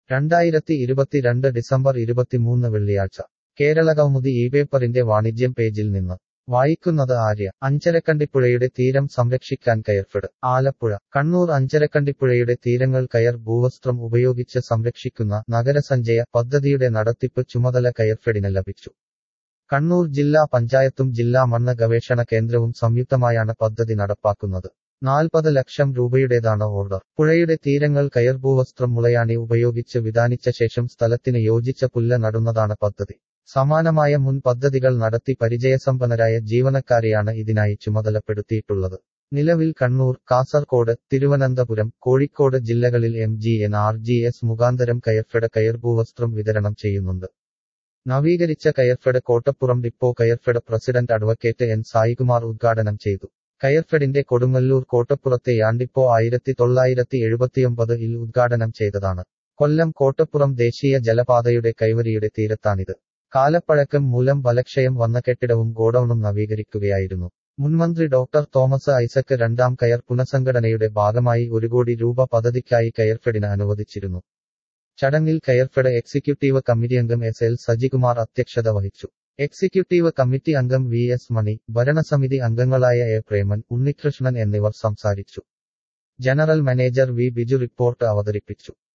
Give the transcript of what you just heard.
രണ്ടായിരത്തി ഇരുപത്തിരണ്ട് ഡിസംബർ ഇരുപത്തിമൂന്ന് വെള്ളിയാഴ്ച കേരളകൗമുദി ഈ പേപ്പറിന്റെ വാണിജ്യം പേജിൽ നിന്ന് വായിക്കുന്നത് ആര്യ അഞ്ചരക്കണ്ടിപ്പുഴയുടെ തീരം സംരക്ഷിക്കാൻ കയർഫെഡ് ആലപ്പുഴ കണ്ണൂർ അഞ്ചരക്കണ്ടിപ്പുഴയുടെ തീരങ്ങൾ കയർ ഭൂവസ്ത്രം ഉപയോഗിച്ച് സംരക്ഷിക്കുന്ന നഗരസഞ്ചയ പദ്ധതിയുടെ നടത്തിപ്പ് ചുമതല കയർഫെഡിന് ലഭിച്ചു കണ്ണൂർ ജില്ലാ പഞ്ചായത്തും ജില്ലാ മണ്ണ് ഗവേഷണ കേന്ദ്രവും സംയുക്തമായാണ് പദ്ധതി നടപ്പാക്കുന്നത് നാൽപ്പത് ലക്ഷം രൂപയുടേതാണ് ഓർഡർ പുഴയുടെ തീരങ്ങൾ കയർഭൂവസ്ത്രം മുളയാണി ഉപയോഗിച്ച് വിധാനിച്ച ശേഷം സ്ഥലത്തിന് യോജിച്ച പുല്ല് നടുന്നതാണ് പദ്ധതി സമാനമായ മുൻ പദ്ധതികൾ നടത്തി പരിചയസമ്പന്നരായ ജീവനക്കാരെയാണ് ഇതിനായി ചുമതലപ്പെടുത്തിയിട്ടുള്ളത് നിലവിൽ കണ്ണൂർ കാസർകോട് തിരുവനന്തപുരം കോഴിക്കോട് ജില്ലകളിൽ M G N R G S മുഖാന്തരം കയർഫെഡ് കയർഭൂവസ്ത്രം വിതരണം ചെയ്യുന്നുണ്ട് നവീകരിച്ച Coirfed Kottappuram depot Coirfed president advocate N Saikumar ഉദ്ഘാടനം ചെയ്തു കയർഫെഡിന്റെ കൊടുങ്ങല്ലൂർ കോട്ടപ്പുറത്തെ യാണ്ടിപ്പോ ആയിരത്തി തൊള്ളായിരത്തി എഴുപത്തിയൊമ്പത് ഇൽ ഉദ്ഘാടനം ചെയ്തതാണ് കൊല്ലം കോട്ടപ്പുറം ദേശീയ ജലപാതയുടെ കൈവരിയുടെ തീരത്താണിത് കാലപ്പഴക്കം മൂലം ബലക്ഷയം വന്ന കെട്ടിടവും ഗോഡൌണും നവീകരിക്കുകയായിരുന്നു മുൻമന്ത്രി ഡോക്ടർ തോമസ് ഐസക് രണ്ടാം കയർ പുനഃസംഘടനയുടെ ഭാഗമായി ഒരു കോടി രൂപ പദ്ധതിക്കായി കയർഫെഡിന് അനുവദിച്ചിരുന്നു ചടങ്ങിൽ കയർഫെഡ് എക്സിക്യൂട്ടീവ് കമ്മിറ്റി അംഗം എസ് എൽ സജികുമാർ അധ്യക്ഷത വഹിച്ചു എക്സിക്യൂട്ടീവ് കമ്മിറ്റി അംഗം വി എസ് മണി ഭരണസമിതി അംഗങ്ങളായ എ പ്രേമൻ ഉണ്ണികൃഷ്ണൻ എന്നിവർ സംസാരിച്ചു general manager V Biju report അവതരിപ്പിച്ചു